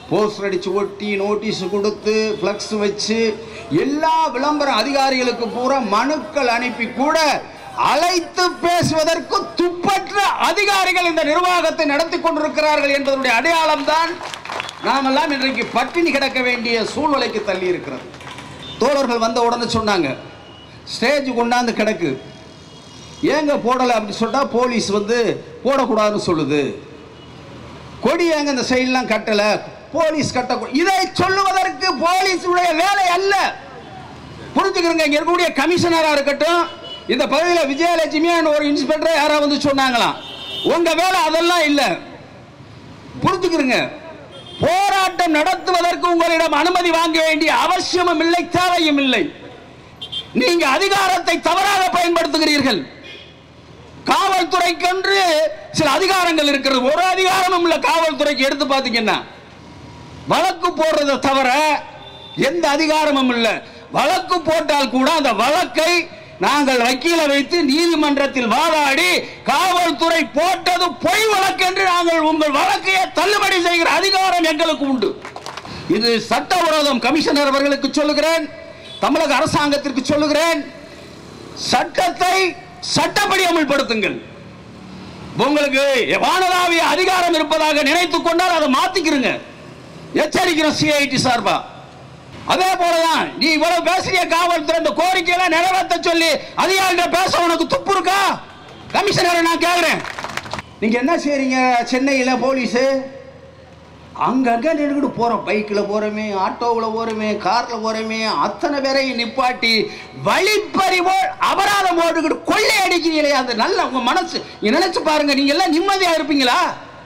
Poster அடிச்சு ஒட்டி notice கொடுத்து ஃப்ளக்ஸ் வச்சு எல்லா விளம்பர அதிகாரிகளுக்கு பூரா மனுக்கள் அனுப்பி கூட அழைத்து பேசுவதற்கு துப்பற்ற அதிகாரிகள் இந்த நிர்வாகத்தை நடத்தி கொண்டிருக்கிறார்கள் என்பதனுடைய அடையாளம் தான் நாமெல்லாம் இன்றைக்கு பட்டினி கிடக்க வேண்டிய சூழ்நிலைக்கு தள்ளி இருக்கிறது தோழர்கள் வந்த உடனே சொன்னாங்க ஸ்டேஜ் கொண்டாந்து கிடக்கு ஏங்க போடலை அப்படின்னு சொல்லிட்டா போலீஸ் வந்து போடக்கூடாதுன்னு சொல்லுது கொடி ஏங்க இந்த சைடெலாம் கட்டலை போலீஸ் கட்ட இதை சொல்லுவதற்கு போலீஸுடைய வேலை அல்ல புரிஞ்சுக்கிறங்க இங்க இருக்கக்கூடிய கமிஷனரா இருக்கட்டும் இந்த பகுதியில் விஜயலட்சுமியான ஒரு இன்ஸ்பெக்டர் யாரா வந்து சொன்னாங்களாம் உங்க வேலை அதெல்லாம் இல்லை புரிஞ்சுக்கிறங்க போராட்டம் நடத்துவதற்கு உங்களிடம் அனுமதி வாங்க வேண்டிய அவசியமும் இல்லை தேவையும் இல்லை நீங்க அதிகாரத்தை தவறாக பயன்படுத்துகிறீர்கள் காவல்துறைக்கென்று சில அதிகாரங்கள் இருக்கிறது ஒரு அதிகாரமும் இல்லை காவல்துறைக்கு எடுத்து பார்த்தீங்கன்னா வழக்கு போடுறதை தவிர எந்த அதிகாரமும் இல்லை வழக்கு போட்டால் கூட அந்த வழக்கை நாங்கள் வக்கீலை வைத்து நீதிமன்றத்தில் வாதாடி காவல்துறை போட்டது பொய் வழக்கு என்று நாங்கள் உங்கள் வழக்கையை தள்ளுபடி செய்கிற அதிகாரம் எங்களுக்கு உண்டு இது சட்டவிரோதம் கமிஷனர் அவர்களுக்கு சொல்லுகிறேன் தமிழக அரசாங்கத்திற்கு சொல்லுகிறேன் சட்டத்தை சட்டப்படி அமல்படுத்துங்கள் உங்களுக்கு வானளாவிய அதிகாரம் இருப்பதாக நினைத்துக் கொண்டால் அதை மாத்திக்கிறங்க எச்சரிக்கிறோம் சிஐடி சார்பா அதே போலதான் நீ இவ்வளவு பேசுறிய காவல்துறை இந்த கோரிக்கையெல்லாம் நிறைவேற்ற சொல்லி அதிகாரிகிட்ட பேச உனக்கு துப்பு இருக்கா கமிஷனரை நான் கேட்கிறேன் நீங்க என்ன செய்றீங்க சென்னையில போலீஸ் அங்கங்க நின்றுக்கிட்டு போறோம் பைக்கில் போறோமே ஆட்டோவில் போறோமே கார்ல போறோமே அத்தனை பேரையும் நிப்பாட்டி வழிப்பறிவோ அபராதம் போட்டுக்கிட்டு கொள்ளை அடிக்கிறீங்களே அந்த நல்ல உங்க மனசு நீங்க நினைச்சு பாருங்க நீங்க எல்லாம் நிம்மதியா இருப்பீங்களா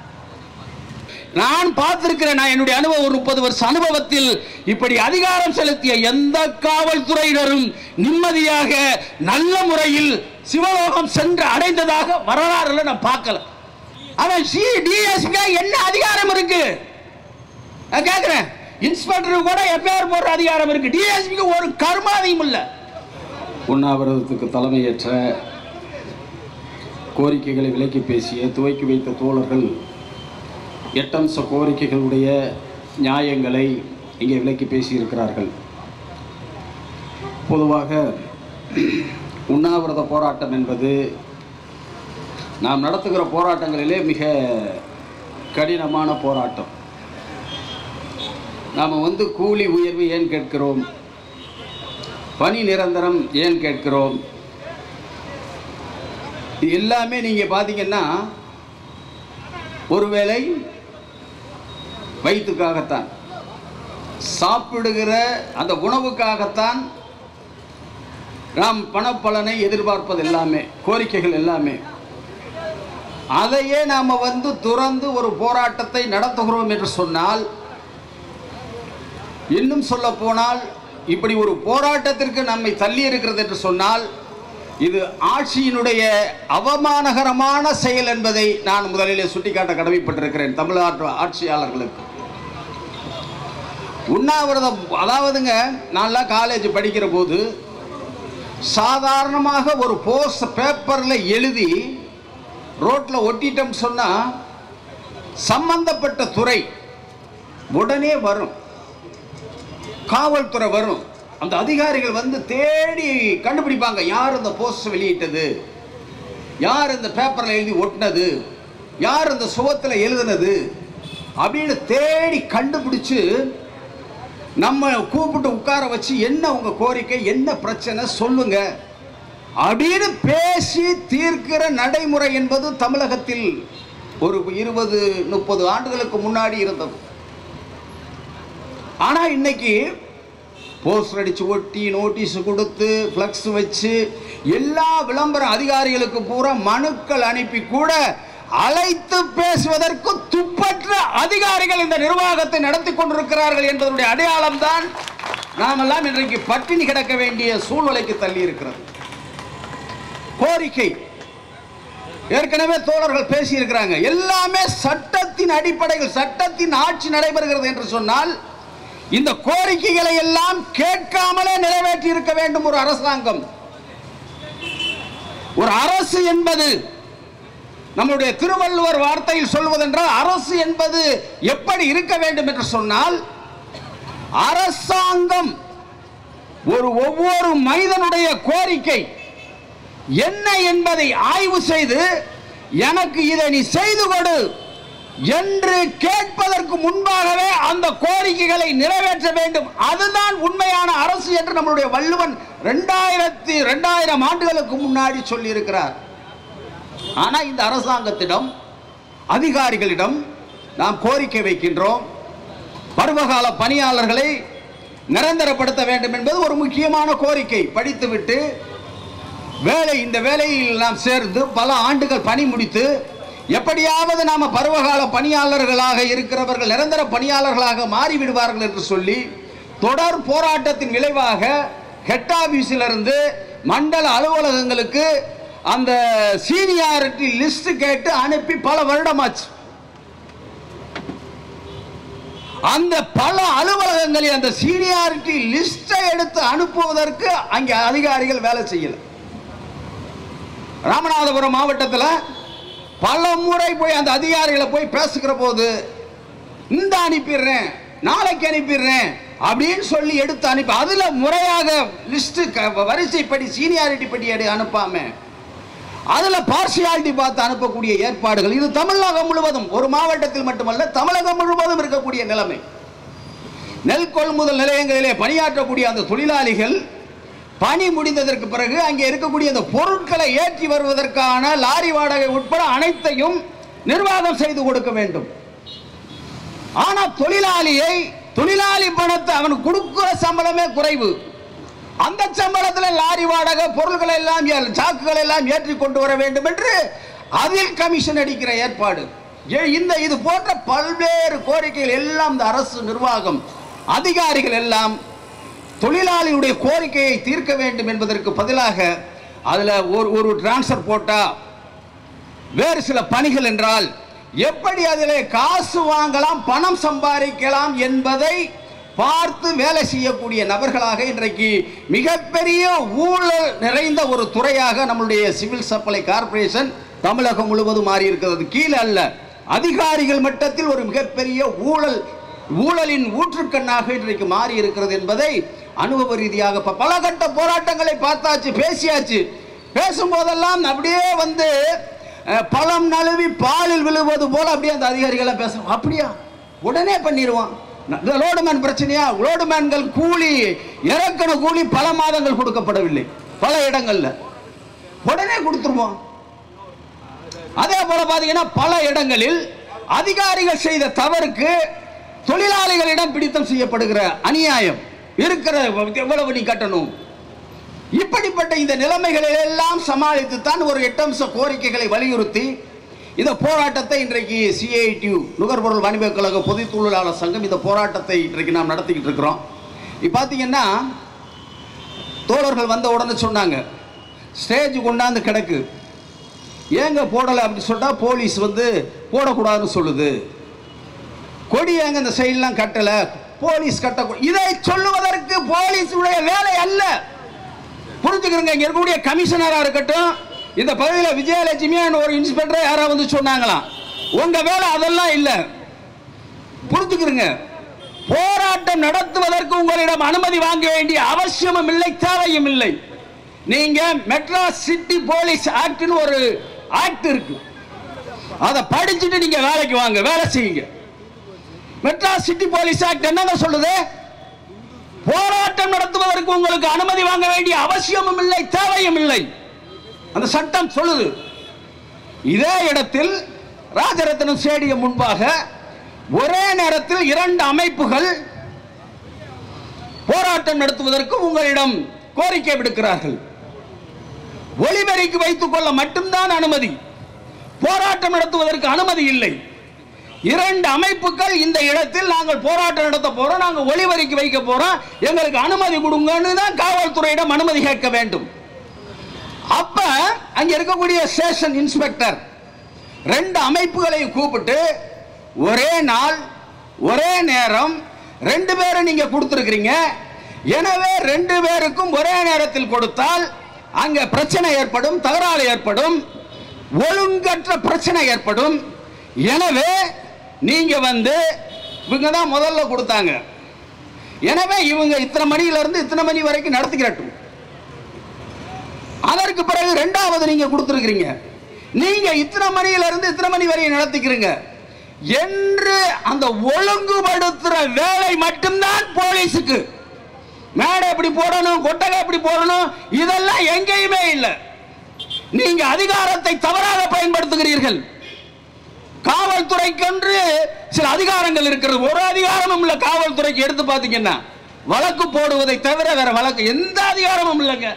நான் பார்த்திருக்கிறேன் நான் என்னுடைய அனுபவம் ஒரு முப்பது வருஷ அனுபவத்தில் இப்படி அதிகாரம் செலுத்திய எந்த காவல்துறையினரும் நிம்மதியாக நல்ல முறையில் சிவலோகம் சென்று அடைந்ததாக வரலாறுல நான் பார்க்கல அவன் சி டிஎஸ்பி என்ன அதிகாரம் இருக்கு நான் கேட்கிறேன் இன்ஸ்பெக்டர் கூட எஃப்ஐஆர் போடுற அதிகாரம் இருக்கு டிஎஸ்பிக்கு ஒரு கர்மாவையும் இல்லை உண்ணாவிரதத்துக்கு தலைமையேற்ற கோரிக்கைகளை விலக்கி பேசிய துவக்கி வைத்த தோழர்கள் எட்டம்ச கோரிக்கைகளுடைய நியாயங்களை இங்கே விலக்கி பேசியிருக்கிறார்கள் பொதுவாக உண்ணாவிரத போராட்டம் என்பது நாம் நடத்துகிற போராட்டங்களிலே மிக கடினமான போராட்டம் நாம் வந்து கூலி உயர்வு ஏன் கேட்கிறோம் பணி நிரந்தரம் ஏன் கேட்கிறோம் இது எல்லாமே நீங்கள் பார்த்தீங்கன்னா ஒருவேளை வயிற்றுக்காகத்தான் சாப்பிடுகிற அந்த உணவுக்காகத்தான் நாம் பணப்பலனை எதிர்பார்ப்பது எல்லாமே கோரிக்கைகள் எல்லாமே அதையே நாம் வந்து துறந்து ஒரு போராட்டத்தை நடத்துகிறோம் என்று சொன்னால் இன்னும் சொல்ல போனால் இப்படி ஒரு போராட்டத்திற்கு நம்மை தள்ளி இருக்கிறது என்று சொன்னால் இது ஆட்சியினுடைய அவமானகரமான செயல் என்பதை நான் முதலிலே சுட்டிக்காட்ட கடமைப்பட்டிருக்கிறேன் தமிழ்நாட்டு ஆட்சியாளர்களுக்கு உண்ணாவிரதம் அதாவதுங்க நான்லாம் காலேஜ் படிக்கிற போது சாதாரணமாக ஒரு போஸ்ட் பேப்பரில் எழுதி ரோட்டில் ஒட்டிட்டோம் சொன்னால் சம்பந்தப்பட்ட துறை உடனே வரும் காவல்துறை வரும் அந்த அதிகாரிகள் வந்து தேடி கண்டுபிடிப்பாங்க யார் இந்த போஸ்ட் வெளியிட்டது யார் இந்த பேப்பரில் எழுதி ஒட்டினது யார் இந்த சுவத்தில் எழுதுனது அப்படின்னு தேடி கண்டுபிடிச்சு நம்ம கூப்பிட்டு உட்கார வச்சு என்ன உங்க கோரிக்கை என்ன பிரச்சனை சொல்லுங்க அப்படின்னு பேசி தீர்க்கிற நடைமுறை என்பது தமிழகத்தில் ஒரு இருபது முப்பது ஆண்டுகளுக்கு முன்னாடி இருந்தது ஆனா இன்னைக்கு போஸ்டர் அடிச்சு ஒட்டி நோட்டீஸ் கொடுத்து ஃப்ளக்ஸ் வச்சு எல்லா விளம்பர அதிகாரிகளுக்கு பூரா மனுக்கள் அனுப்பி கூட அழைத்து பேசுவதற்கு துப்பற்ற அதிகாரிகள் இந்த நிர்வாகத்தை நடத்தி கொண்டிருக்கிறார்கள் என்பதனுடைய அடையாளம் தான் நாமெல்லாம் இன்றைக்கு பட்டினி கிடக்க வேண்டிய சூழ்நிலைக்கு தள்ளி இருக்கிறது கோரிக்கை ஏற்கனவே தோழர்கள் பேசியிருக்கிறாங்க எல்லாமே சட்டத்தின் அடிப்படையில் சட்டத்தின் ஆட்சி நடைபெறுகிறது என்று சொன்னால் இந்த கோரிக்கைகளை எல்லாம் கேட்காமலே நிறைவேற்றி இருக்க வேண்டும் ஒரு அரசாங்கம் ஒரு அரசு என்பது நம்முடைய திருவள்ளுவர் வார்த்தையில் சொல்வதென்றால் அரசு என்பது எப்படி இருக்க வேண்டும் என்று சொன்னால் அரசாங்கம் ஒரு ஒவ்வொரு மனிதனுடைய கோரிக்கை என்ன என்பதை ஆய்வு செய்து எனக்கு இதை நீ செய்து கொடு என்று கேட்பதற்கு முன்பாகவே அந்த கோரிக்கைகளை நிறைவேற்ற வேண்டும் அதுதான் உண்மையான அரசு என்று நம்மளுடைய வள்ளுவன் ரெண்டாயிரத்தி ரெண்டாயிரம் ஆண்டுகளுக்கு முன்னாடி சொல்லி இருக்கிறார் ஆனா இந்த அரசாங்கத்திடம் அதிகாரிகளிடம் நாம் கோரிக்கை வைக்கின்றோம் பருவகால பணியாளர்களை நிரந்தரப்படுத்த வேண்டும் என்பது ஒரு முக்கியமான கோரிக்கை படித்துவிட்டு வேலை இந்த வேலையில் நாம் சேர்ந்து பல ஆண்டுகள் பணி முடித்து எப்படியாவது நாம பருவகால பணியாளர்களாக இருக்கிறவர்கள் நிரந்தர பணியாளர்களாக மாறிவிடுவார்கள் என்று சொல்லி தொடர் போராட்டத்தின் விளைவாக ஹெட் ஆபீஸிலிருந்து மண்டல அலுவலகங்களுக்கு அந்த சீனியாரிட்டி லிஸ்ட் கேட்டு அனுப்பி பல வருடமாச்சு அந்த பல அலுவலகங்களில் அந்த சீனியாரிட்டி லிஸ்டை எடுத்து அனுப்புவதற்கு அங்கே அதிகாரிகள் வேலை செய்யல ராமநாதபுரம் மாவட்டத்தில் பல முறை போய் அந்த அதிகாரிகளை போய் பேசுகிற போது இந்த அனுப்பிடுறேன் நாளைக்கு அனுப்பிடுறேன் அப்படின்னு சொல்லி எடுத்து அனுப்பி அதுல முறையாக லிஸ்ட் வரிசைப்படி சீனியாரிட்டி படி எடு அனுப்பாம அதுல பார்சியாலிட்டி பார்த்து அனுப்பக்கூடிய ஏற்பாடுகள் இது தமிழகம் முழுவதும் ஒரு மாவட்டத்தில் மட்டுமல்ல தமிழகம் முழுவதும் இருக்கக்கூடிய நிலைமை நெல் கொள்முதல் நிலையங்களிலே பணியாற்றக்கூடிய அந்த தொழிலாளிகள் பணி முடிந்ததற்கு பிறகு அங்கே இருக்கக்கூடிய அந்த பொருட்களை ஏற்றி வருவதற்கான லாரி வாடகை உட்பட அனைத்தையும் நிர்வாகம் செய்து கொடுக்க வேண்டும் ஆனா தொழிலாளியை தொழிலாளி பணத்தை அவனுக்கு கொடுக்கிற சம்பளமே குறைவு அந்த சம்பளத்தில் லாரி வாடகை பொருட்களை எல்லாம் ஏ- சாக்குகளை எல்லாம் ஏற்றி கொண்டு வர வேண்டும் என்று அதில் கமிஷன் அடிக்கிற ஏற்பாடு ஏ- இந்த இது போன்ற பல்வேறு கோரிக்கைகள் எல்லாம் இந்த அரசு நிர்வாகம் அதிகாரிகள் எல்லாம் தொழிலாளியுடைய கோரிக்கையை தீர்க்க வேண்டும் என்பதற்கு பதிலாக அதுல ஒரு ஒரு டிரான்ஸ்ஃபர் போட்டா வேறு சில பணிகள் என்றால் எப்படி அதிலே காசு வாங்கலாம் பணம் சம்பாதிக்கலாம் என்பதை பார்த்து வேலை செய்யக்கூடிய நபர்களாக இன்றைக்கு மிகப்பெரிய ஊழல் நிறைந்த ஒரு துறையாக நம்மளுடைய சிவில் சப்ளை கார்ப்பரேஷன் தமிழகம் முழுவதும் மாறி இருக்கிறது கீழே அல்ல அதிகாரிகள் மட்டத்தில் ஒரு மிகப்பெரிய ஊழல் ஊழலின் ஊற்றுக்கண்ணாக இன்றைக்கு மாறி இருக்கிறது என்பதை அனுபவ ரீதியாக ப- பல கட்ட போராட்டங்களை பார்த்தாச்சு பேசியாச்சு பேசும்போதெல்லாம் அப்படியே வந்து அஹ், பழம் நழுவி பாலில் விழுவது போல அப்படியே அந்த அதிகாரிகளை பேசுவோம் அப்படியா உடனே பண்ணிடுவான் இந்த லோடுமேன் பிரச்சனையா லோடுமேன்கள் கூலி இறக்கண கூலி பல மாதங்கள் கொடுக்கப்படவில்லை பல இடங்கள்ல உடனே கொடுத்துருவோம் அதே போல பாத்தீங்கன்னா பல இடங்களில் அதிகாரிகள் செய்த தவறுக்கு தொழிலாளிகளிடம் பிடித்தம் செய்யப்படுகிற அநியாயம் இருக்கிற எவ்வளவு நீ கட்டணும் இப்படிப்பட்ட இந்த நிலைமைகளை எல்லாம் சமாளித்து தான் ஒரு எட்டம்ச கோரிக்கைகளை வலியுறுத்தி இந்த போராட்டத்தை இன்றைக்கு சிஐடியு நுகர்பொருள் வணிகக் கழக பொதுத் தொழிலாளர் சங்கம் இந்த போராட்டத்தை இன்றைக்கு நாம் நடத்திக்கிட்டு இருக்கிறோம் இப்போ பார்த்தீங்கன்னா தோழர்கள் வந்த உடனே சொன்னாங்க ஸ்டேஜ் கொண்டாந்து கிடக்கு ஏங்க போடலை அப்படின்னு சொல்லிட்டா போலீஸ் வந்து போடக்கூடாதுன்னு சொல்லுது கொடி ஏங்க இந்த சைட்லாம் கட்டல போலீஸ் கட்ட இதை சொல்லுவதற்கு போலீஸுடைய வேலை அல்ல புரிஞ்சுக்கிறங்க இங்க இருக்கக்கூடிய கமிஷனரா இருக்கட்டும் இந்த பகுதியில் விஜயலட்சுமி ஒரு இன்ஸ்பெக்டர் யாராவது வந்து சொன்னாங்களாம் உங்க வேலை அதெல்லாம் இல்ல புரிஞ்சுக்கிறங்க போராட்டம் நடத்துவதற்கு உங்களிடம் அனுமதி வாங்க வேண்டிய அவசியமும் இல்லை தேவையும் இல்லை நீங்க மெட்ராஸ் சிட்டி போலீஸ் ஆக்ட்னு ஒரு ஆக்ட் இருக்கு அதை படிச்சுட்டு நீங்க வேலைக்கு வாங்க வேலை செய்யுங்க மெட்ராஸ் சிட்டி போலீஸ் ஆக்ட் என்னங்க சொல்லுது போராட்டம் நடத்துவதற்கு உங்களுக்கு அனுமதி வாங்க வேண்டிய அவசியமும் இல்லை தேவையும் இல்லை அந்த சட்டம் சொல்லுது இதே இடத்தில் ராஜரத்னம் ஸ்டேடியம் முன்பாக ஒரே நேரத்தில் இரண்டு அமைப்புகள் போராட்டம் நடத்துவதற்கு உங்களிடம் கோரிக்கை விடுக்கிறார்கள் ஒளிபெருக்கி வைத்துக் கொள்ள மட்டும்தான் அனுமதி போராட்டம் நடத்துவதற்கு அனுமதி இல்லை இரண்டு அமைப்புகள் இந்த இடத்தில் நாங்கள் போராட்டம் நடத்த போறோம் நாங்க ஒளிபரப்பி வைக்க போறோம் எங்களுக்கு அனுமதி கொடுங்கன்னு தான் காவல்துறையிடம் அனுமதி கேட்க வேண்டும் அப்ப அங்க இருக்கக்கூடிய ஸ்டேஷன் இன்ஸ்பெக்டர் ரெண்டு அமைப்புகளை கூப்பிட்டு ஒரே நாள் ஒரே நேரம் ரெண்டு பேரும் நீங்க கொடுத்துருக்கிறீங்க எனவே ரெண்டு பேருக்கும் ஒரே நேரத்தில் கொடுத்தால் அங்க பிரச்சனை ஏற்படும் தகராறு ஏற்படும் ஒழுங்கற்ற பிரச்சனை ஏற்படும் எனவே நீங்க வந்து இவங்க தான் முதல்ல கொடுத்தாங்க எனவே இவங்க இத்தனை மணியில இருந்து இத்தனை மணி வரைக்கும் நடத்திக்கிறட்டும் அதற்கு பிறகு ரெண்டாவது நீங்க கொடுத்துருக்கீங்க நீங்க இத்தனை மணியில இருந்து இத்தனை மணி வரையும் நடத்திக்கிறீங்க என்று அந்த ஒழுங்குபடுத்துற வேலை மட்டும்தான் போலீஸுக்கு மேடை எப்படி போடணும் கொட்டகை எப்படி போடணும் இதெல்லாம் எங்கேயுமே இல்லை நீங்க அதிகாரத்தை தவறாக பயன்படுத்துகிறீர்கள் காவல்துறைக்கென்று சில அதிகாரங்கள் இருக்கிறது ஒரு அதிகாரமும் இல்ல காவல்துறைக்கு எடுத்து பார்த்தீங்கன்னா வழக்கு போடுவதை தவிர வேற வழக்கு எந்த அதிகாரமும் இல்லைங்க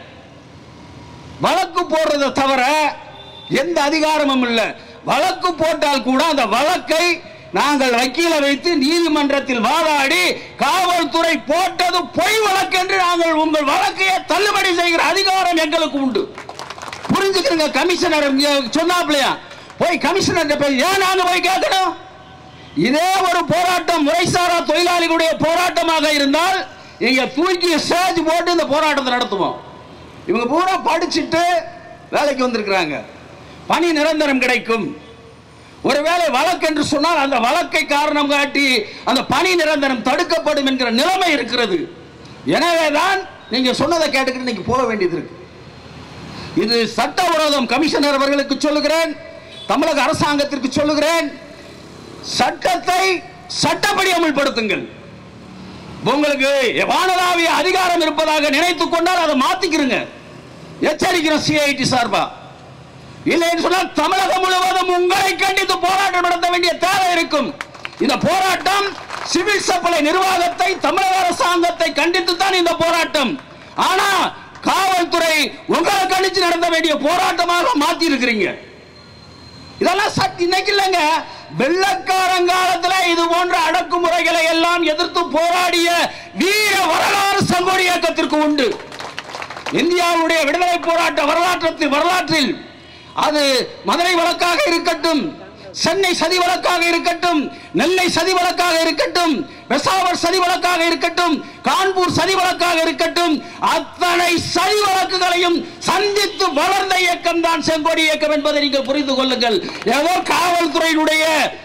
வழக்கு போடுறதை தவிர எந்த அதிகாரமும் இல்லை வழக்கு போட்டால் கூட அந்த வழக்கை நாங்கள் வக்கீல வைத்து நீதிமன்றத்தில் வாதாடி காவல்துறை போட்டது பொய் வழக்கு என்று நாங்கள் உங்கள் வழக்கையை தள்ளுபடி செய்கிற அதிகாரம் எங்களுக்கு உண்டு புரிஞ்சுக்கிறங்க கமிஷனர் இங்க சொன்னாப்லையா போய் கமிஷனர் போய் ஏன் நாங்க போய் கேட்கணும் இதே ஒரு போராட்டம் முறைசாரா தொழிலாளிகளுடைய போராட்டமாக இருந்தால் இங்க தூக்கி ஸ்டேஜ் போட்டு இந்த போராட்டத்தை நடத்துவோம் இவங்க பூரா படிச்சுட்டு வேலைக்கு வந்திருக்கிறாங்க பணி நிரந்தரம் கிடைக்கும் ஒருவேளை வழக்கு என்று சொன்னால் அந்த வழக்கை காரணம் காட்டி அந்த பணி நிரந்தரம் தடுக்கப்படும் என்கிற நிலைமை இருக்கிறது எனவேதான் நீங்க சொன்னதை கேட்டுக்கிட்டு நீங்க போக வேண்டியது இருக்கு இது சட்டவிரோதம் கமிஷனர் அவர்களுக்கு சொல்லுகிறேன் தமிழக அரசாங்கத்திற்கு சொல்லுகிறேன் சட்டத்தை சட்டப்படி அமல்படுத்துங்கள் உங்களுக்கு வானளாவிய அதிகாரம் இருப்பதாக நினைத்துக் கொண்டால் அதை மாத்திக்கிறங்க எச்சரிக்கிறோம் சிஐடி சார்பா இல்லைன்னு சொன்னால் தமிழகம் முழுவதும் உங்களை கண்டித்து போராட்டம் நடத்த வேண்டிய தேவை இருக்கும் இந்த போராட்டம் சிவில் சப்ளை நிர்வாகத்தை தமிழக அரசாங்கத்தை கண்டித்து தான் இந்த போராட்டம் ஆனா காவல்துறை உங்களை கண்டித்து நடத்த வேண்டிய போராட்டமாக மாத்தி இருக்கிறீங்க இதெல்லாம் சட் இன்னைக்கு இல்லைங்க வெள்ளக்காரங்காலத்துல இது போன்ற அடக்குமுறைகளை எல்லாம் எதிர்த்து போராடிய வீர வரலாறு சங்கோடி இயக்கத்திற்கு உண்டு இந்தியாவுடைய விடுதலை போராட்ட வரலாற்றத்தில் வரலாற்றில் அது மதுரை வழக்காக இருக்கட்டும் சென்னை சதி வழக்காக இருக்கட்டும் நெல்லை சதி வழக்காக இருக்கட்டும் பெசாவர் சதி வழக்காக இருக்கட்டும் கான்பூர் சதி வழக்காக இருக்கட்டும் அத்தனை சதி வழக்குகளையும் சந்தித்து வளர்ந்த இயக்கம் தான் செங்கோடி இயக்கம் என்பதை நீங்கள் புரிந்து கொள்ளுங்கள் ஏதோ காவல்துறையினுடைய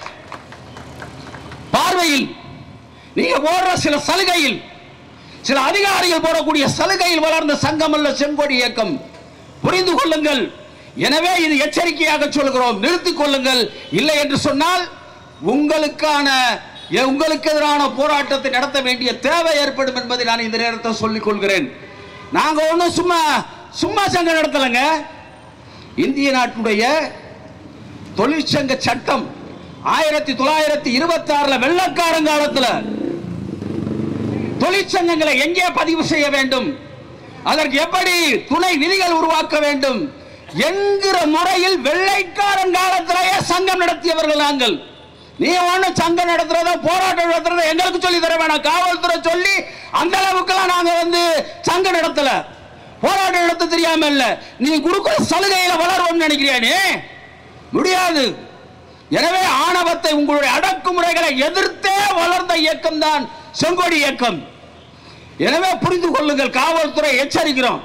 பார்வையில் நீங்க போடுற சில சலுகையில் சில அதிகாரிகள் போடக்கூடிய சலுகையில் வளர்ந்த சங்கம் அல்ல செங்கோடி இயக்கம் புரிந்து கொள்ளுங்கள் எனவே இது எச்சரிக்கையாக சொல்கிறோம் நிறுத்திக் கொள்ளுங்கள் இல்லை என்று சொன்னால் உங்களுக்கான எ- உங்களுக்கு எதிரான போராட்டத்தை நடத்த வேண்டிய தேவை ஏற்படும் என்பதை நான் இந்த நேரத்தில் சொல்லிக் கொள்கிறேன் நாங்க ஒன்றும் சும்மா சும்மா சங்கம் நடத்தலைங்க இந்திய நாட்டுடைய தொழிற்சங்க சட்டம் ஆயிரத்தி தொள்ளாயிரத்தி இருபத்தி ஆறுல வெள்ளக்காரங்காலத்துல தொழிற்சங்கங்களை எங்கே பதிவு செய்ய வேண்டும் அதற்கு எப்படி துணை விதிகள் உருவாக்க வேண்டும் என்கிற முறையில் வெள்ளைக்காரன் காலத்திலேயே சங்கம் நடத்தியவர்கள் நாங்கள் நீ ஒண்ணு சங்கம் நடத்துறதோ போராட்டம் நடத்துறதோ எங்களுக்கு சொல்லி தர வேணாம் காவல்துறை சொல்லி அந்த அளவுக்குலாம் நாங்க வந்து சங்கம் நடத்தல போராட்டம் நடத்த தெரியாம இல்ல நீ கொடுக்கிற சலுகையில வளருவோம்னு நினைக்கிறியா நீ முடியாது எனவே ஆணவத்தை உங்களுடைய அடக்குமுறைகளை எதிர்த்தே வளர்ந்த இயக்கம் தான் செங்கோடி இயக்கம் எனவே புரிந்து கொள்ளுங்கள் காவல்துறை எச்சரிக்கிறோம்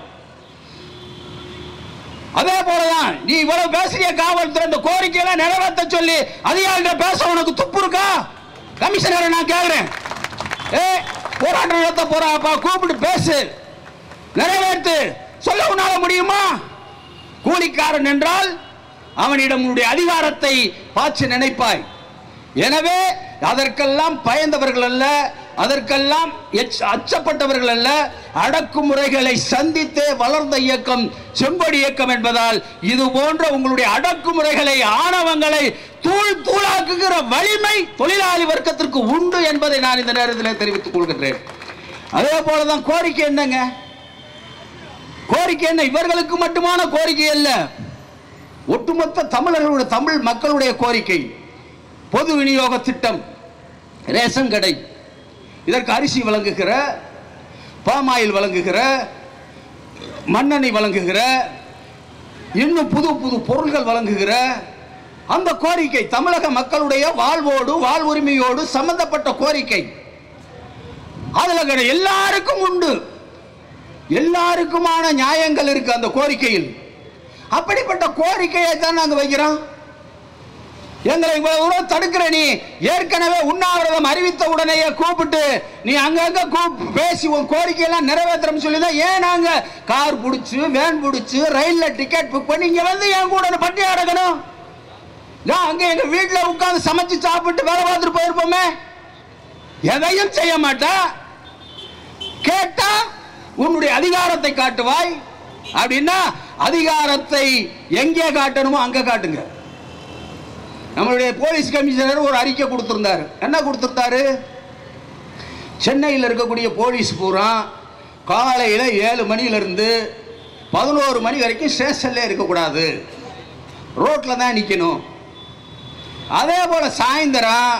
அதே போலதான் நீ இவ்வளவு பேசுறிய காவல்துறை இந்த கோரிக்கையெல்லாம் நிறைவேற்ற சொல்லி அதிகாரிகிட்ட பேச உனக்கு துப்பு இருக்கா கமிஷனரை நான் கேக்குறேன் ஏ போராட்டம் நடத்த போறாப்பா கூப்பிட்டு பேசு நிறைவேற்று சொல்ல உன்னால முடியுமா கூலிக்காரன் என்றால் அவனிடம் உன்னுடைய அதிகாரத்தை பாய்ச்சி நினைப்பாய் எனவே அதற்கெல்லாம் பயந்தவர்கள் அல்ல அதற்கெல்லாம் எச்ச- அச்சப்பட்டவர்கள் அல்ல அடக்குமுறைகளை சந்தித்தே வளர்ந்த இயக்கம் செம்பொடி இயக்கம் என்பதால் இது போன்ற உங்களுடைய அடக்குமுறைகளை ஆணவங்களை தூள் தூளாக்குகிற வலிமை தொழிலாளி வர்க்கத்திற்கு உண்டு என்பதை நான் இந்த நேரத்தில் தெரிவித்துக் கொள்கின்றேன் அதே போலதான் கோரிக்கை என்னங்க கோரிக்கை என்ன இவர்களுக்கு மட்டுமான கோரிக்கை அல்ல ஒட்டுமொத்த தமிழர்களுடைய தமிழ் மக்களுடைய கோரிக்கை பொது விநியோக திட்டம் ரேஷன் கடை இதற்கு அரிசி வழங்குகிற பாமாயில் வழங்குகிற மண்ணெண்ணெய் வழங்குகிற இன்னும் புது புது பொருள்கள் வழங்குகிற அந்த கோரிக்கை தமிழக மக்களுடைய வாழ்வோடு வாழ்வுரிமையோடு சம்பந்தப்பட்ட கோரிக்கை அதுல கிடை- எல்லாருக்கும் உண்டு எல்லாருக்குமான நியாயங்கள் இருக்கு அந்த கோரிக்கையில் அப்படிப்பட்ட கோரிக்கையை தான் நாங்க வைக்கிறோம் எங்களை இவ்வளவு தூரம் தடுக்கிற நீ ஏற்கனவே உண்ணாவிரதம் அறிவித்த உடனேயே கூப்பிட்டு நீ அங்கங்க கூப் பேசி உன் கோரிக்கையெல்லாம் நிறைவேற்றணும் சொல்லி தான் ஏன் நாங்க கார் பிடிச்சு வேன் பிடிச்சு ரயில்ல டிக்கெட் புக் பண்ணி இங்க வந்து என் கூட பட்டி அடக்கணும் நான் அங்க எங்க வீட்டுல உட்கார்ந்து சமைச்சு சாப்பிட்டு வேலை பார்த்துட்டு போயிருப்போமே எதையும் செய்ய மாட்டா கேட்டா உன்னுடைய அதிகாரத்தை காட்டுவாய் அப்படின்னா அதிகாரத்தை எங்கே காட்டணுமோ அங்க காட்டுங்க நம்மளுடைய போலீஸ் கமிஷனர் ஒரு அறிக்கை கொடுத்திருந்தாரு என்ன கொடுத்திருந்தாரு சென்னையில் இருக்கக்கூடிய போலீஸ் பூரா காலையில் ஏழு மணியிலிருந்து பதினோரு மணி வரைக்கும் ஸ்டேஷன்ல இருக்கக்கூடாது ரோட்டில் தான் நிற்கணும் அதே போல் சாயந்தரம்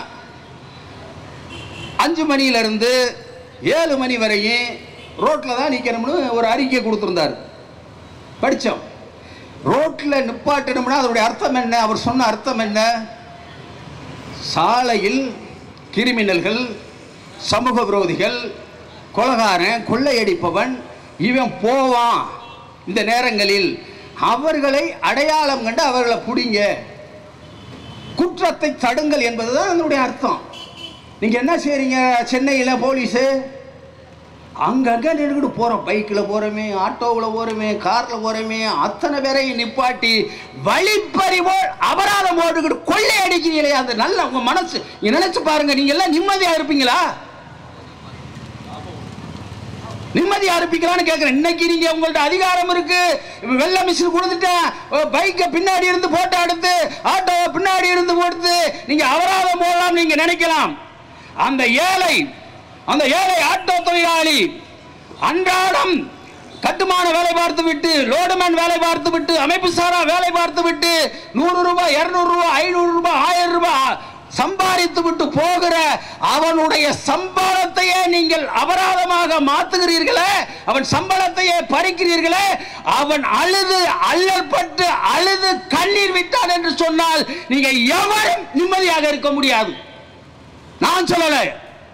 அஞ்சு மணியிலிருந்து ஏழு மணி வரையும் ரோட்டில் தான் நிற்கணும்னு ஒரு அறிக்கை கொடுத்துருந்தார் படித்தோம் ரோட்டில் நிப்பாட்டணும்னா அதனுடைய அர்த்தம் என்ன அவர் சொன்ன அர்த்தம் என்ன சாலையில் கிரிமினல்கள் சமூக விரோதிகள் கொலகாரன் கொள்ளையடிப்பவன் இவன் போவான் இந்த நேரங்களில் அவர்களை அடையாளம் கண்டு அவர்களை பிடிங்க குற்றத்தை தடுங்கள் என்பதுதான் அதனுடைய அர்த்தம் நீங்க என்ன செய்றீங்க சென்னையில் போலீஸு அங்கங்க நின்றுக்கிட்டு போறோம் பைக்கில் போறோமே ஆட்டோவில் போறோமே கார்ல போறோமே அத்தனை பேரையும் நிப்பாட்டி வழிப்பறிவோல் அபராதம் போட்டுக்கிட்டு கொள்ளை அடிக்கிறீங்களே அந்த நல்ல உங்க மனசு நீங்க நினைச்சு பாருங்க நீங்க எல்லாம் நிம்மதியா இருப்பீங்களா நிம்மதியா இருப்பீங்களான்னு கேட்கிறேன் இன்னைக்கு நீங்க உங்கள்ட்ட அதிகாரம் இருக்கு வெள்ள மிஷின் கொடுத்துட்டேன் பைக்கை பின்னாடி இருந்து போட்டோ எடுத்து ஆட்டோவை பின்னாடி இருந்து போட்டு நீங்க அபராதம் போடலாம் நீங்க நினைக்கலாம் அந்த ஏழை அந்த ஏழை ஆட்டோ தொழிலாளி அன்றாடம் கட்டுமான வேலை பார்த்து விட்டு லோடுமேன் வேலை பார்த்து விட்டு அமைப்பு சாரா வேலை பார்த்து விட்டு நூறு ரூபாய் இருநூறு ரூபாய் ஐநூறு ரூபாய் ஆயிரம் ரூபாய் சம்பாதித்து விட்டு போகிற அவனுடைய சம்பளத்தையே நீங்கள் அபராதமாக மாத்துகிறீர்களே அவன் சம்பளத்தையே பறிக்கிறீர்களே அவன் அழுது அல்லற்பட்டு அழுது கண்ணீர் விட்டான் என்று சொன்னால் நீங்க எவரும் நிம்மதியாக இருக்க முடியாது நான் சொல்லலை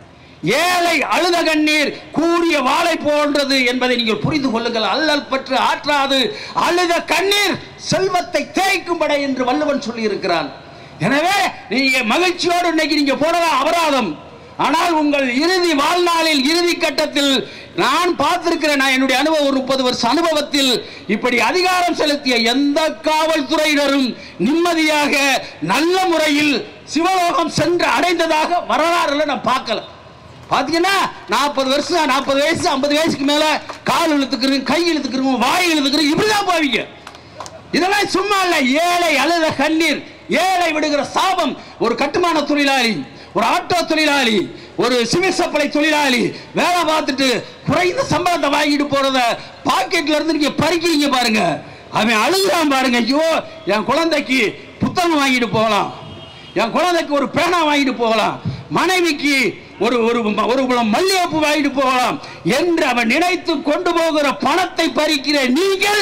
ஏழை அழுத கண்ணீர் கூடிய வாளை போன்றது என்பதை நீங்கள் புரிந்து கொள்ளுங்கள் அல்லல் பற்று ஆற்றாது அழுத கண்ணீர் செல்வத்தை தேய்க்கும்பட என்று வள்ளுவன் சொல்லி இருக்கிறான் எனவே நீங்க மகிழ்ச்சியோடு இன்னைக்கு நீங்க போனதா அபராதம் ஆனால் உங்கள் இறுதி வாழ்நாளில் இறுதி கட்டத்தில் நான் பார்த்திருக்கிறேன் நான் என்னுடைய அனுபவம் ஒரு முப்பது வருஷ அனுபவத்தில் இப்படி அதிகாரம் செலுத்திய எந்த காவல்துறையினரும் நிம்மதியாக நல்ல முறையில் சிவலோகம் சென்று அடைந்ததாக வரலாறுல நான் பார்க்கல பாத்தீங்கன்னா நாற்பது வருஷம் நாற்பது வயசு ஐம்பது வயசுக்கு மேல கால் இழுத்துக்கிறோம் கை இழுத்துக்கிறோம் வாய் இழுத்துக்கிறோம் இப்படிதான் போவீங்க இதெல்லாம் சும்மா இல்ல ஏழை அழுத கண்ணீர் ஏழை விடுகிற சாபம் ஒரு கட்டுமான தொழிலாளி ஒரு ஆட்டோ தொழிலாளி ஒரு சிவில் சப்ளை தொழிலாளி வேலை பார்த்துட்டு குறைந்த சம்பளத்தை வாங்கிட்டு போறத பாக்கெட்ல இருந்து நீங்க பறிக்கிறீங்க பாருங்க அவன் அழுகுறான் பாருங்க ஐயோ என் குழந்தைக்கு புத்தகம் வாங்கிட்டு போகலாம் என் குழந்தைக்கு ஒரு பேனா வாங்கிட்டு போகலாம் மனைவிக்கு ஒரு ஒரு ஒரு குளம் மல்லிகைப்பூ வாங்கிட்டு போகலாம் என்று அவன் நினைத்து கொண்டு போகிற பணத்தை பறிக்கிற நீங்கள்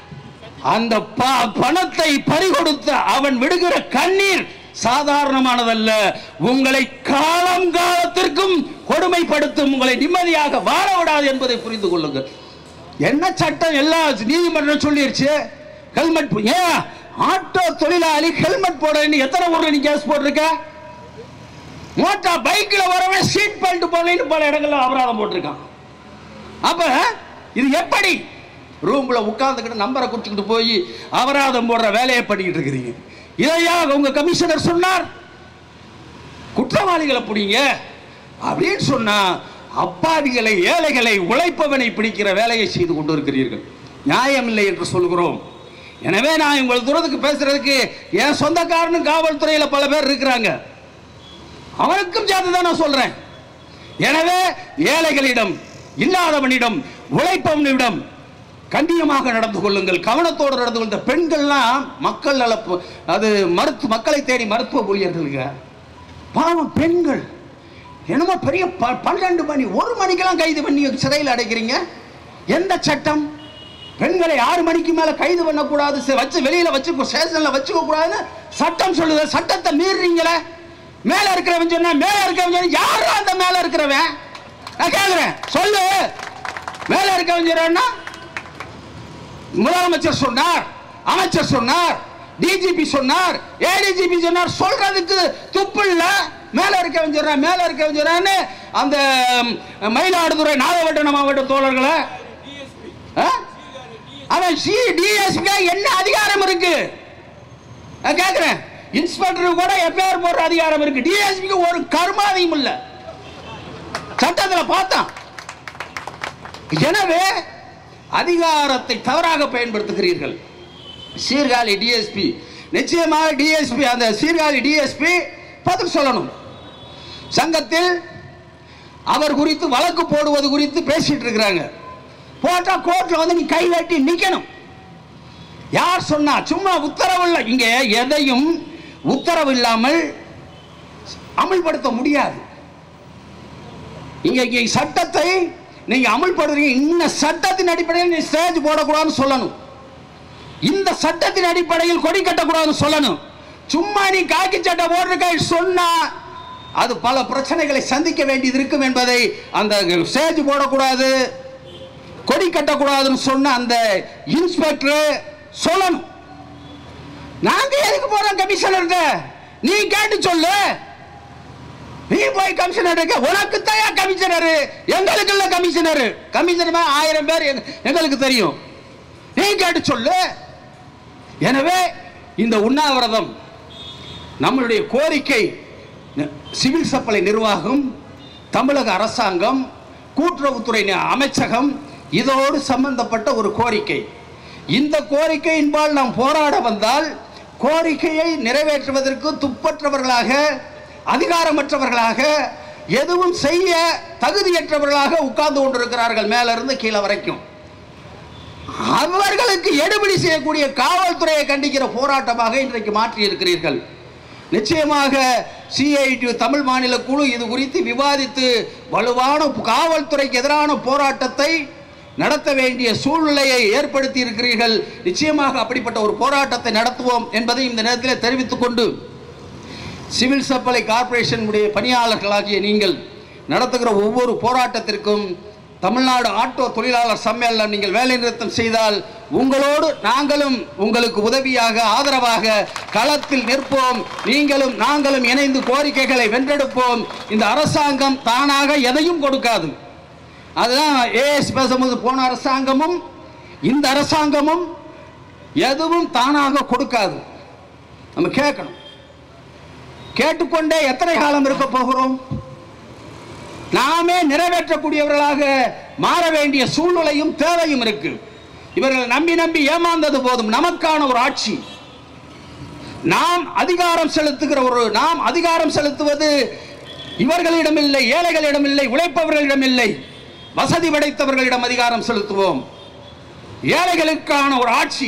அந்த ப- பணத்தை பறிகொடுத்த அவன் விடுகிற கண்ணீர் சாதாரணமானதல்ல உங்களை காலம் காலத்திற்கும் கொடுமைப்படுத்தும் உங்களை நிம்மதியாக வாழ விடாது என்பதை புரிந்து கொள்ளுங்கள் என்ன சட்டம் எல்லா நீதிமன்றம் சொல்லிருச்சு ஹெல்மெட் போ- ஏன் ஆட்டோ தொழிலாளி ஹெல்மெட் போடலன்னு எத்தனை ஊர்ல நீ கேஸ் போட்டிருக்க மோட்டார் பைக்ல வரவன் சீட் பெல்ட் போடலன்னு பல இடங்கள்ல அபராதம் போட்டிருக்கான் அப்ப இது எப்படி ரூம்ல உட்கார்ந்துக்கிட்டு நம்பரை குடிச்சுக்கிட்டு போய் அபராதம் போடுற வேலையை பண்ணிக்கிட்டு இருக்கிறீங்க இதையா உங்க கமிஷனர் சொன்னார் குற்றவாளிகளை பிடிங்க அப்படின்னு சொன்னா அப்பாவிகளை ஏழைகளை உழைப்பவனை பிடிக்கிற வேலையை செய்து கொண்டு இருக்கிறீர்கள் நியாயமில்லை என்று சொல்கிறோம் எனவே நான் உங்கள் தூரத்துக்கு பேசுறதுக்கு என் சொந்தக்காரனும் காவல்துறையில் பல பேர் இருக்கிறாங்க அவனுக்கும் சேர்த்து தான் நான் சொல்றேன் எனவே ஏழைகளிடம் இல்லாதவனிடம் உழைப்பவனிடம் கண்ணியமாக நடந்து கொள்ளுங்கள் கவனத்தோடு நடந்து கொள்ளுங்க பெண்கள்லாம் மக்கள் நலப்பு அது மருத்துவ மக்களை தேடி மருத்துவ ஊழியர்களுங்க பாவம் பெண்கள் என்னமோ பெரிய ப- பன்னெண்டு மணி ஒரு மணிக்கெல்லாம் கைது பண்ணி சிறையில் அடைக்கிறீங்க எந்த சட்டம் பெண்களை ஆறு மணிக்கு மேல கைது பண்ணக்கூடாது சே- வச்சு வெளியில வச்சு ஸ்டேஷன்ல வச்சுக்க கூடாதுன்னு சட்டம் சொல்லுது சட்டத்தை மீறுறீங்களே மேல இருக்கிறவன் சொன்னா மேல இருக்கிறவன் சொன்னா யாரா அந்த மேல இருக்கிறவன் நான் கேக்குறேன் சொல்லு மேல இருக்கவன் சொல்றான்னா முதலமைச்சர் சொன்னார் அமைச்சர் சொன்னார் டிஜிபி சொன்னார் ஏடிஜிபி சொன்னார் சொல்றதுக்கு துப்பு இல்ல மேல இருக்கவன் சொல்றான் மேல இருக்கவன் சொல்றான்னு அந்த ம், மயிலாடுதுறை நாகப்பட்டினம் மாவட்ட தோழர்களை ஆ? அவன் சி டிஎஸ்பி என்ன அதிகாரம் இருக்கு நான் கேக்குறேன் இன்ஸ்பெக்டர் கூட எஃப்ஐஆர் போடுற அதிகாரம் இருக்கு டிஎஸ்பிக்கு ஒரு கர்மாதியும் இல்ல சட்டத்துல பார்த்தான் எனவே அதிகாரத்தை தவறாக பயன்படுத்துகிறீர்கள் சீர்காழி டிஎஸ்பி நிச்சயமாக டிஎஸ்பி அந்த சீர்காழி டிஎஸ்பி பதில் சொல்லணும் சங்கத்தில் அவர் குறித்து வழக்கு போடுவது குறித்து பேசிட்டு இருக்கிறாங்க போட்டா கோர்ட்ல வந்து நீ கை வெட்டி நிக்கணும் யார் சொன்னா சும்மா உத்தரவு இல்லை இங்க எதையும் உத்தரவு இல்லாமல் அமல்படுத்த முடியாது இங்க இங்க சட்டத்தை நீங்க அமல்படுறீங்க இந்த சட்டத்தின் அடிப்படையில் நீ ஸ்டேஜ் போடக்கூடாதுன்னு சொல்லணும் இந்த சட்டத்தின் அடிப்படையில் கொடி கட்டக்கூடாதுன்னு சொல்லணும் சும்மா நீ காக்கி சட்டை போட்டிருக்க சொன்னா அது பல பிரச்சனைகளை சந்திக்க வேண்டியது இருக்கும் என்பதை அந்த ஸ்டேஜ் போடக்கூடாது கொடி கட்டக்கூடாதுன்னு சொன்ன அந்த இன்ஸ்பெக்டர் சொல்லணும் நாங்க எதுக்கு போறோம் கமிஷனர்கிட்ட நீ கேட்டு சொல்லு நீ போய் கமிஷனர் உனக்கு தயா கமிஷனர் எங்களுக்கு இல்ல கமிஷனர் கமிஷனர் மேல ஆயிரம் பேர் எங்க- எங்களுக்கு தெரியும் நீ கேட்டு சொல்லு எனவே இந்த உண்ணாவிரதம் நம்மளுடைய கோரிக்கை ந- சிவில் சப்ளை நிர்வாகம் தமிழக அரசாங்கம் கூட்டுறவுத்துறை நி- அமைச்சகம் இதோடு சம்பந்தப்பட்ட ஒரு கோரிக்கை இந்த கோரிக்கையின்பால் நாம் போராட வந்தால் கோரிக்கையை நிறைவேற்றுவதற்கு துப்பற்றவர்களாக அதிகாரமற்றவர்களாக எதுவும் செய்ய தகுதியற்றவர்களாக உட்கார்ந்து கொண்டிருக்கிறார்கள் மேல இருந்து கீழே வரைக்கும் அவர்களுக்கு எடுபடி செய்யக்கூடிய காவல்துறையை கண்டிக்கிற போராட்டமாக இன்றைக்கு மாற்றி இருக்கிறீர்கள் நிச்சயமாக சிஐடி தமிழ் மாநில குழு இது குறித்து விவாதித்து வலுவான காவல்துறைக்கு எதிரான போராட்டத்தை நடத்த வேண்டிய சூழ்நிலையை ஏற்படுத்தி இருக்கிறீர்கள் நிச்சயமாக அப்படிப்பட்ட ஒரு போராட்டத்தை நடத்துவோம் என்பதை இந்த நேரத்தில் தெரிவித்துக் கொண்டு சிவில் சப்ளை கார்ப்பரேஷனுடைய பணியாளர்களாகிய நீங்கள் நடத்துகிற ஒவ்வொரு போராட்டத்திற்கும் தமிழ்நாடு ஆட்டோ தொழிலாளர் சம்மேளனம் நீங்கள் வேலை நிறுத்தம் செய்தால் உங்களோடு நாங்களும் உங்களுக்கு உதவியாக ஆதரவாக களத்தில் நிற்போம் நீங்களும் நாங்களும் இணைந்து கோரிக்கைகளை வென்றெடுப்போம் இந்த அரசாங்கம் தானாக எதையும் கொடுக்காது அதுதான் ஏஎஸ் பேசும்போது போன அரசாங்கமும் இந்த அரசாங்கமும் எதுவும் தானாக கொடுக்காது நம்ம கேட்கணும் கேட்டுக்கொண்டே எத்தனை காலம் இருக்க போகிறோம் நாமே நிறைவேற்றக்கூடியவர்களாக மாற வேண்டிய சூழ்நிலையும் தேவையும் இருக்கு இவர்கள் நம்பி நம்பி ஏமாந்தது போதும் நமக்கான ஒரு ஆட்சி நாம் அதிகாரம் செலுத்துகிற ஒரு நாம் அதிகாரம் செலுத்துவது இவர்களிடம் இல்லை ஏழைகளிடம் இல்லை உழைப்பவர்களிடம் இல்லை வசதி படைத்தவர்களிடம் அதிகாரம் செலுத்துவோம் ஏழைகளுக்கான ஒரு ஆட்சி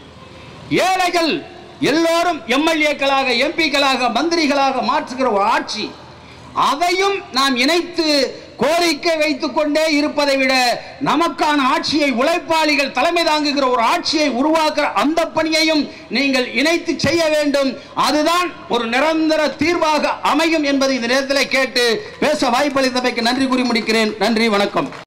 ஏழைகள் எல்லோரும் எம்எல்ஏக்களாக எம்பிக்களாக மந்திரிகளாக மாற்றுகிற ஒரு ஆட்சி அதையும் நாம் இணைத்து கோரிக்கை வைத்துக் கொண்டே இருப்பதை விட நமக்கான ஆட்சியை உழைப்பாளிகள் தலைமை தாங்குகிற ஒரு ஆட்சியை உருவாக்குற அந்த பணியையும் நீங்கள் இணைத்து செய்ய வேண்டும் அதுதான் ஒரு நிரந்தர தீர்வாக அமையும் என்பதை இந்த நேரத்தில் கேட்டு பேச வாய்ப்பளித்தமைக்கு நன்றி கூறி முடிக்கிறேன் நன்றி வணக்கம்